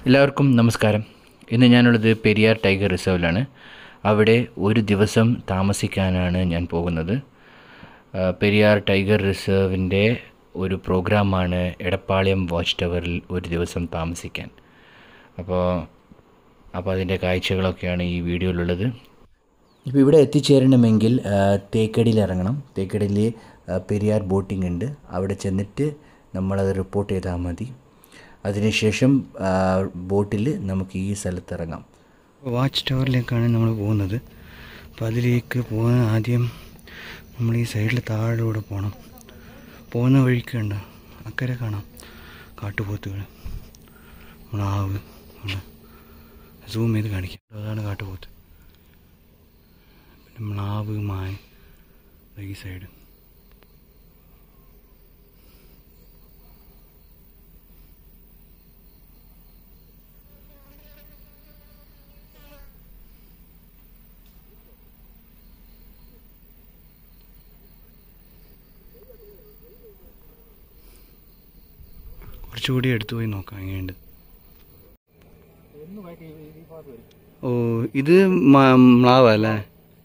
എല്ലാവർക്കും നമസ്കാരം ഇന്ന് ഞാനുള്ളത് പെരിയാർ ടൈഗർ റിസർവിലാണ് അവിടെ ഒരു ദിവസം താമസിക്കാനാണ് ഞാൻ പോകുന്നത് ആ, പെരിയാർ ടൈഗർ റിസർവിൻ്റെ ഒരു പ്രോഗ്രാമാണ് എടപ്പാളയം വാച്ച് ടവറിൽ ഒരു ദിവസം താമസിക്കാൻ അപ്പോൾ അപ്പോൾ അതിൻ്റെ കാഴ്ചകളൊക്കെയാണ് ഈ വീഡിയോയിലുള്ളത് ഇപ്പോൾ ഇവിടെ എത്തിച്ചേരണമെങ്കിൽ ആ, തേക്കടിയിൽ ഇറങ്ങണം തേക്കടിയിൽ ആ, പെരിയാർ ബോട്ടിംഗ് ഉണ്ട് അവിടെ ചെന്നിട്ട് നമ്മളത് റിപ്പോർട്ട് ചെയ്താൽ മതി അതിനുശേഷം ആ, ബോട്ടിൽ നമുക്ക് ഈ സ്ഥലത്ത് ഇറങ്ങാം വാച്ച് ടവറിലേക്കാണ് നമ്മൾ പോകുന്നത് അപ്പോൾ അതിലേക്ക് പോകാൻ ആദ്യം നമ്മൾ ഈ സൈഡിൽ താഴോടെ പോകണം പോകുന്ന വഴിക്ക് ഉണ്ട് അക്കരെ കാണാം കാട്ടുപോത്തുകൾ മ്ലാവ് ഉണ്ട് സൂം ചെയ്ത് കാണിക്കാം അതാണ് കാട്ടുപോത്ത് പിന്നെ മ്ലാവ് മായ ഈ സൈഡ് കുറച്ചുകൂടി എടുത്തു പോയി നോക്കാം എങ്ങനെയുണ്ട് ഓ ഇത് മ- മ്ലാവ് അല്ലേ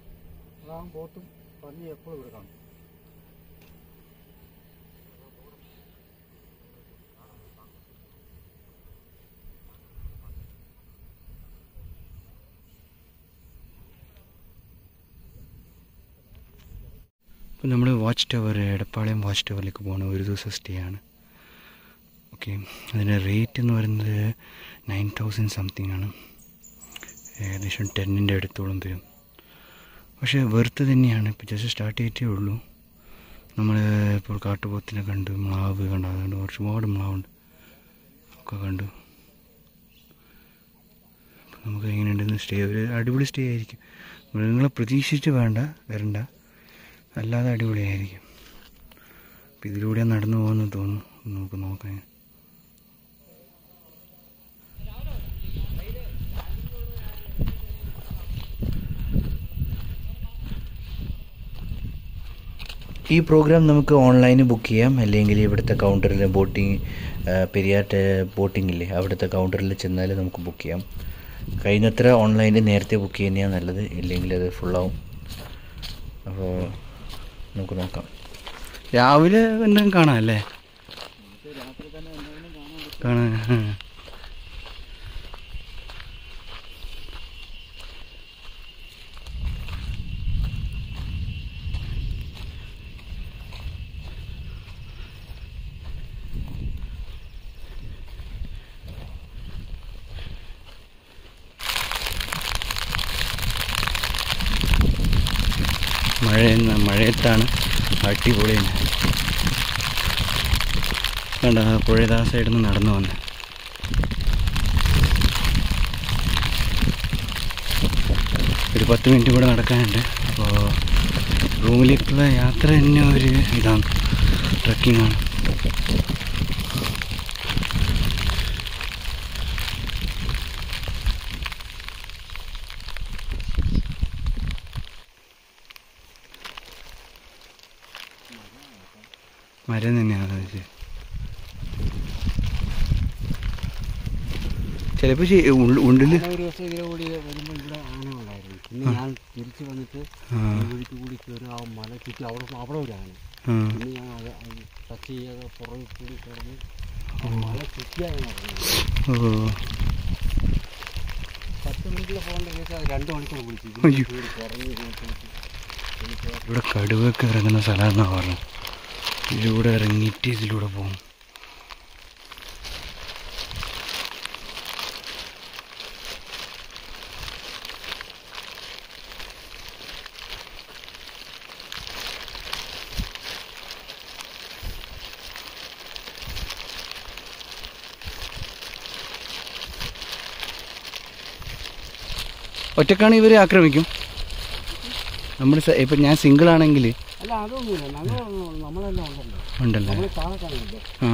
ഇപ്പം നമ്മൾ വാച്ച് ടവർ എടപ്പാളയം വാച്ച് ടവറിലേക്ക് പോകണം ഒരു ദിവസം സ്റ്റേ ആണ് ഓക്കെ അതിൻ്റെ റേറ്റ് എന്ന് പറയുന്നത് നയൻ തൗസൻഡ് സംതിങ് ആണ് ഏകദേശം ടെന്നിൻ്റെ അടുത്തോളം വരും പക്ഷേ വെറുത്ത് തന്നെയാണ് ഇപ്പോൾ ജസ്റ്റ് സ്റ്റാർട്ട് ചെയ്തിട്ടേ ഉള്ളൂ നമ്മൾ ഇപ്പോൾ കാട്ടുപോത്തിനെ കണ്ടു മ്ലാവ് കണ്ടു അതുകൊണ്ട് ഒരുപാട് മ്ലാവുണ്ട് ഒക്കെ കണ്ടു അപ്പോൾ നമുക്ക് എങ്ങനെയുണ്ടെന്ന് സ്റ്റേ ഒരു അടിപൊളി സ്റ്റേ ആയിരിക്കും മൃഗങ്ങളെ പ്രതീക്ഷിച്ച് വേണ്ട വരണ്ട അല്ലാതെ അടിപൊളിയായിരിക്കും അപ്പം ഇതിലൂടെ നടന്നു പോകുമെന്ന് തോന്നുന്നു നമുക്ക് നോക്കാം ഈ പ്രോഗ്രാം നമുക്ക് ഓൺലൈനിൽ ബുക്ക് ചെയ്യാം അല്ലെങ്കിൽ ഇവിടുത്തെ കൗണ്ടറിൽ ബോട്ടിങ് പെരിയാർ ബോട്ടിംഗ് ഇല്ലേ അവിടുത്തെ കൗണ്ടറിൽ ചെന്നാൽ നമുക്ക് ബുക്ക് ചെയ്യാം കഴിയുന്നത്ര ഓൺലൈനിൽ നേരത്തെ ബുക്ക് ചെയ്യുന്നതാണ് നല്ലത് ഇല്ലെങ്കിൽ അത് ഫുള്ളാവും അപ്പോൾ നമുക്ക് നോക്കാം രാവിലെ എന്തെങ്കിലും കാണാം അല്ലേ കാണാൻ ആ. മഴ മഴയത്താണ് അടിപൊളിയാണ് കണ്ട പുഴയുടെ ആ സൈഡിൽ നിന്ന് നടന്നു വന്ന് ഒരു പത്ത് മിനിറ്റ് കൂടെ നടക്കാനുണ്ട് അപ്പോൾ റൂമിലേക്കുള്ള യാത്ര തന്നെ ഒരു ഇതാണ് ട്രക്കിംഗ് ആണ് മരം തന്നെയാണ് അത് ചിലപ്പോൾ ഉള്ളിൽ ഒരു ദിവസം ഇതിലെ കൂടി വരുമ്പോൾ ഇവിടെ ആന ഉണ്ടായിരുന്നു പിന്നെ ഞാൻ തിരിച്ചു വന്നിട്ട് ആ. ഈ വഴിക്ക് കൂടി കയറി ആ മല ചുറ്റി അവിടെ അവിടെ ഒരു ആന ആ, പിന്നെ ഞാൻ അത് ടച്ച് ചെയ്യാതെ പുറകിൽ കൂടി കിടന്ന് ആ മല ചുറ്റിയാണ് നടന്നത് ഓ പത്ത് മണിക്കുള്ള പോകേണ്ട കേസ് അത് രണ്ട് മണിക്കൂർ വിളിച്ചു അയ്യോ. കുറഞ്ഞ് നോക്കിയിട്ട് എനിക്ക് ഇവിടെ കടുവൊക്കെ ഇറങ്ങുന്ന സ്ഥലമെന്നാണ് പറഞ്ഞത് ഇതിലൂടെ ഇറങ്ങിയിട്ട് ഇതിലൂടെ പോകും ഒറ്റക്കാണ് ഇവർ ആക്രമിക്കും നമ്മൾ ഇപ്പം ഞാൻ സിംഗിൾ ആണെങ്കിൽ അല്ല അതൊന്നുമില്ല ഞങ്ങൾ നമ്മളെല്ലാം ഉണ്ടല്ലോ ഉണ്ടല്ലേ നമ്മൾ താഴെ കാണില്ലേ ആ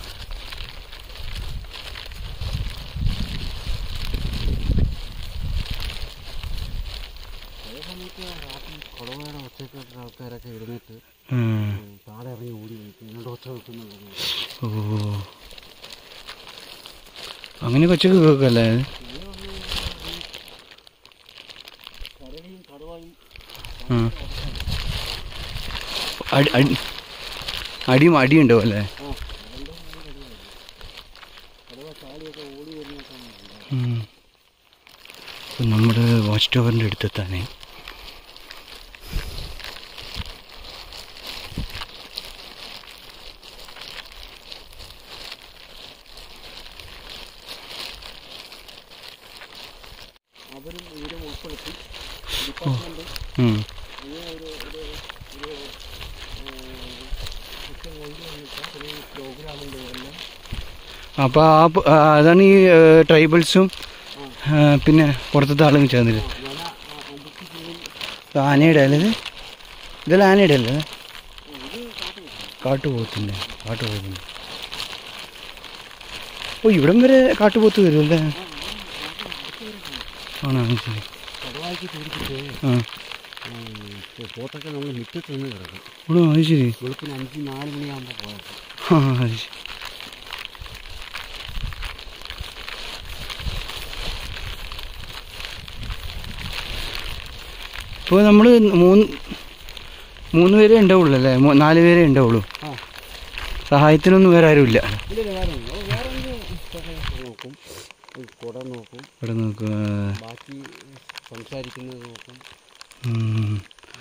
അതേ സമയത്ത് രാത്രി കുടവയുടെ ഒച്ചയ്ക്കൊക്കെ ആൾക്കാരൊക്കെ ഇരുന്നിട്ട് ഉം. താഴെ ഇറങ്ങി ഓടി നിൽക്കും ഇങ്ങോട്ട് ഒച്ച വെക്കുന്നുണ്ട് ഓ അങ്ങനെ കൊച്ചൊക്കെ കേൾക്കല്ലേ കരടിയും കടുവായും ആ അടി അടി അടിയും അടിയുണ്ടാവും അല്ലേ ആ രണ്ടും കടുവ കടുവ ചാടിയൊക്കെ ഓടി വരുന്നൊക്കെ ഉം. ഇപ്പം നമ്മുടെ വാച്ച് ടവറിൻ്റെ അടുത്തെത്താനേ അവരും ഇവരും ഉൾപ്പെടുത്തി ഡിപ്പാർട്ട്മെന്റ് ഉം. ഇങ്ങനെ ഒരു ഒരു ഒരു സിസ്റ്റം കൊണ്ടുവന്നിട്ട് ഒരു പ്രോഗ്രാമിൻ്റെ എല്ലാം അപ്പോൾ ആ പ- ആ, അതാണ് ഈ ട്രൈബൽസും പിന്നെ പുറത്തത്തെ ആളും ചേർന്നിട്ട് വന ബുക്ക് ചെയ്യും ആനയുടെ അല്ലേ ഇത്? ഇതെല്ലാം ആനയുടെ അല്ലേ ഇത്? ഇത് കാട്ടുപോകും കാട്ടുപോത്തിൻ്റെ കാട്ടുപോത്തിൻ്റെ ഓ ഇവിടം വരെ കാട്ടുപോത്ത് വരുമല്ലേ ആണോ അത് ശരി കടുവായ്ക്ക് പിടിച്ചിട്ട് ആ പോത്തൊക്കെ നമ്മൾ മുറ്റത്ത് നിന്ന് കിടക്കും ആണോ അത് ശരി വെളുപ്പിന് അഞ്ച് നാല് മണിയാകുമ്പോൾ പോയത് ആ അത് ശരി ഇപ്പോൾ നമ്മൾ മൂന്ന് മൂന്ന് പേരേ ഉണ്ടാവുള്ളൂ അല്ലേ മൂ- നാല് പേരേ ഉണ്ടാവുള്ളൂ ആ സഹായത്തിനൊന്നും വേറെ ആരുമില്ല ഇല്ല വേറെ ഒന്നും അത് വേറെ ഒന്ന് നോക്കും ഒരു കുട നോക്കും ഇവിടെ നോക്കുക ബാക്കി സംസാരിക്കുന്നത് നോക്കും ഉം.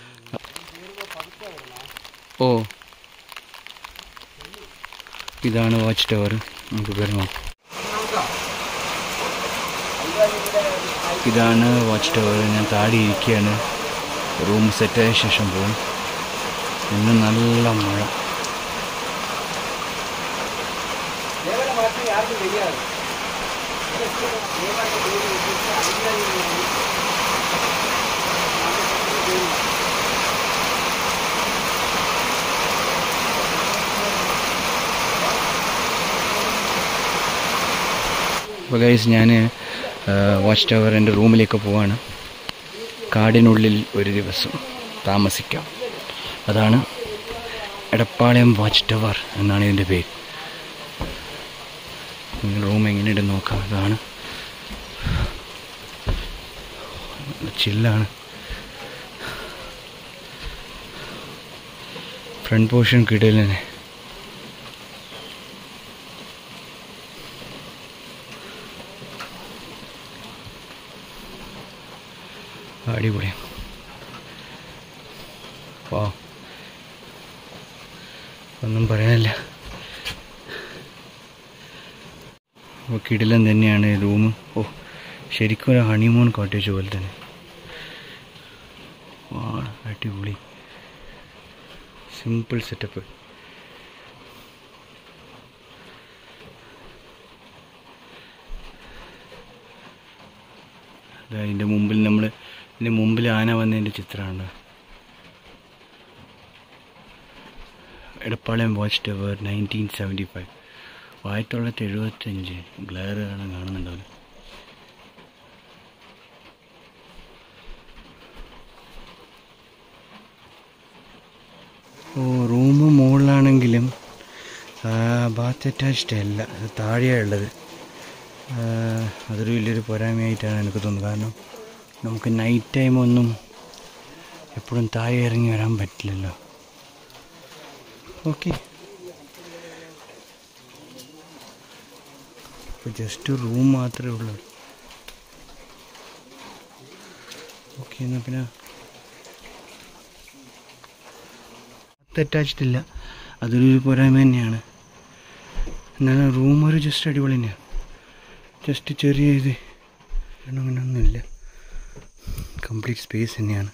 ഓ ഇതാണ് വാച്ച് ടവർ നമുക്ക് പേര് നോക്കാം ഇതാണ് വാച്ച് ടവർ ഞാൻ താടി ഇരിക്കുകയാണ് റൂം സെറ്റായ ശേഷം പോകും ഇന്ന് നല്ല മഴ അപ്പോൾ ഗൈസ് ഞാൻ വാച്ച് ടവർ എൻ്റെ റൂമിലേക്ക് പോവാണ് കാടിനുള്ളിൽ ഒരു ദിവസം താമസിക്കാം അതാണ് എടപ്പാളയം വാച്ച് ടവർ എന്നാണ് ഇതിൻ്റെ പേര് റൂം എങ്ങനെയുണ്ട് നോക്കാം അതാണ് ചില്ലാണ് ഫ്രണ്ട് പോർഷൻ കിടയില്ലേ അടിപൊളി വാ ഒന്നും പറയാനില്ല അപ്പോൾ കിടിലൻ തന്നെയാണ് റൂം ഓ ശരിക്കും ഒരു ഹണിമൂൺ കോട്ടേജ് പോലെ തന്നെ വാ അടിപൊളി സിമ്പിൾ സെറ്റപ്പ് അതിൻ്റെ മുമ്പിൽ നമ്മൾ ഇതിൻ്റെ മുമ്പിൽ ആന വന്നതിൻ്റെ ചിത്രമാണ് Edappalayam watch tower nineteen seventy five ആയിരത്തി തൊള്ളായിരത്തി എഴുപത്തഞ്ച് ഗ്ലെയർ കാണാൻ കാണുന്നുണ്ടാവില്ല ഓ റൂം മുകളിലാണെങ്കിലും ബാത്ത് അറ്റാച്ച്ഡ് അല്ല അത് താഴെയാണ് ഉള്ളത് ആ, അതൊരു വലിയൊരു പോരായ്മയായിട്ടാണ് എനിക്ക് തോന്നുന്നത് കാരണം നമുക്ക് നൈറ്റ് ടൈം ഒന്നും എപ്പോഴും താഴെ ഇറങ്ങി വരാൻ പറ്റില്ലല്ലോ ഓക്കെ ഇപ്പോൾ ജസ്റ്റ് റൂം മാത്രമേ ഉള്ളൂ ഓക്കെ എന്നാൽ പിന്നെ അറ്റാച്ച്ഡ് ഇല്ല അതൊരു പോരായ്മ തന്നെയാണ് എന്നാലും റൂം ഒരു ജസ്റ്റ് അടിപൊളി തന്നെയാണ് ജസ്റ്റ് ചെറിയ ഇത് അങ്ങനെ ഒന്നുമില്ല കംപ്ലീറ്റ് സ്പേസ് തന്നെയാണ്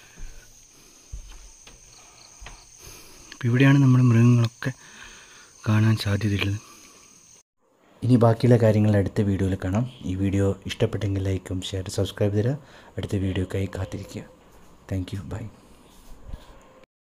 ഇപ്പം ഇവിടെയാണ് നമ്മുടെ മൃഗങ്ങളൊക്കെ കാണാൻ സാധ്യതയുള്ളത് ഇനി ബാക്കിയുള്ള കാര്യങ്ങൾ അടുത്ത വീഡിയോയിൽ കാണാം ഈ വീഡിയോ ഇഷ്ടപ്പെട്ടെങ്കിൽ ലൈക്കും ഷെയർ സബ്സ്ക്രൈബ് തരിക അടുത്ത വീഡിയോക്കായി കാത്തിരിക്കുക താങ്ക് യു ബൈ